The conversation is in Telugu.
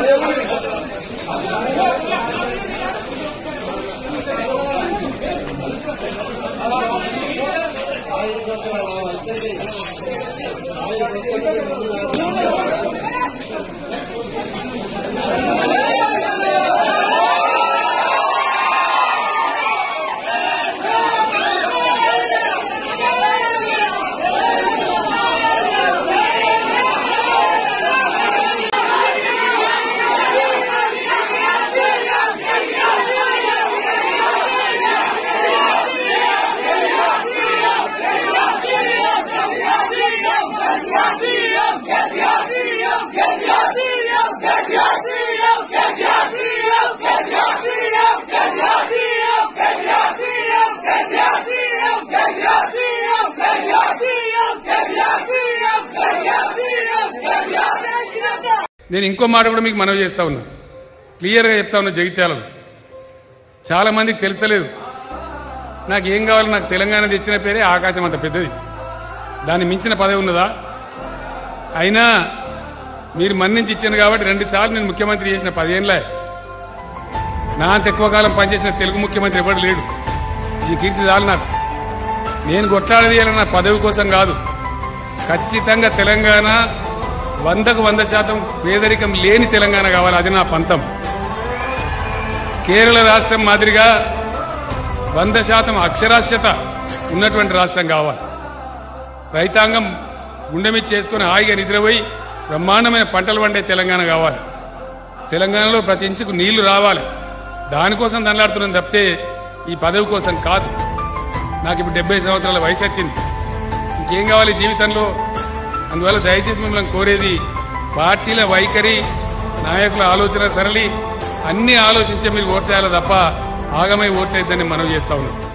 నేను ఇంకో మాట కూడా మీకు మనవి చేస్తా ఉన్నా క్లియర్గా చెప్తా ఉన్నా జగిత్యాలలో చాలా మందికి తెలుస్తలేదు నాకు ఏం కావాలి నాకు తెలంగాణ తెచ్చిన పేరే ఆకాశం అంత పెద్దది దాన్ని మించిన పదవి ఉన్నదా అయినా మీరు మన్నించి ఇచ్చాను కాబట్టి రెండు సార్లు నేను ముఖ్యమంత్రి చేసిన పదేళ్ళే నా అంత ఎక్కువ కాలం పనిచేసిన తెలుగు ముఖ్యమంత్రి ఎవడు లేడు ఈ కీర్తి చాలు నాకు నేను కొట్లాడేది ఇలా నా పదవి కోసం కాదు ఖచ్చితంగా తెలంగాణ వందకు వంద శాతం పేదరికం లేని తెలంగాణ కావాలి అది నా పంతం కేరళ రాష్ట్రం మాదిరిగా వంద శాతం అక్షరాస్యత ఉన్నటువంటి రాష్ట్రం కావాలి రైతాంగం గుండె మీద చేసుకుని హాయిగా నిద్రపోయి బ్రహ్మాండమైన పంటలు పండే తెలంగాణ కావాలి తెలంగాణలో ప్రతి ఇంచుకు నీళ్లు రావాలి దానికోసం దండలాడుతున్నాం తప్పితే ఈ పదవి కోసం కాదు నాకు ఇప్పుడు డెబ్బై సంవత్సరాల వయసు వచ్చింది ఇంకేం కావాలి జీవితంలో అందువల్ల దయచేసి మిమ్మల్ని కోరేది పార్టీల వైఖరి నాయకుల ఆలోచన సరళి అన్ని ఆలోచించే మీరు ఓట్లేయాలి తప్ప ఆగమై ఓట్లేద్దని మనం చేస్తా ఉన్నాం